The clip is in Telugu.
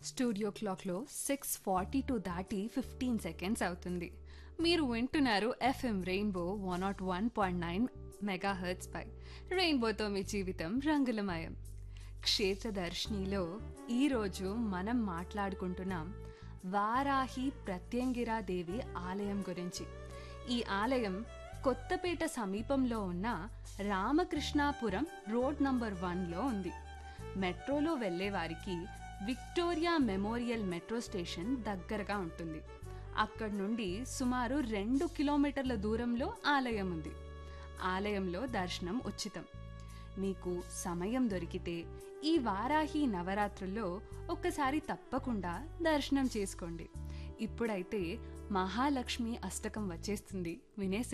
స్టూడియో క్లాక్లో సిక్స్ ఫార్టీ టూ దాటి ఫిఫ్టీన్ సెకండ్స్ అవుతుంది మీరు వింటున్నారు FM rainbow one naught one point nine megahertz పై రెయిన్బోతో మీ జీవితం రంగులమయం క్షేత్రదర్శినిలో ఈరోజు మనం మాట్లాడుకుంటున్నాం వారాహి ప్రత్యంగిరా దేవి ఆలయం గురించి ఈ ఆలయం కొత్తపేట సమీపంలో ఉన్న రామకృష్ణాపురం రోడ్ నంబర్ వన్లో ఉంది మెట్రోలో వెళ్ళే వారికి విక్టోరియా మెమోరియల్ మెట్రో స్టేషన్ దగ్గరగా ఉంటుంది అక్కడి నుండి సుమారు రెండు కిలోమీటర్ల దూరంలో ఆలయం ఉంది ఆలయంలో దర్శనం ఉచితం మీకు సమయం దొరికితే ఈ వారాహి నవరాత్రుల్లో ఒక్కసారి తప్పకుండా దర్శనం చేసుకోండి ఇప్పుడైతే మహాలక్ష్మి అష్టకం వచ్చేస్తుంది వినేసే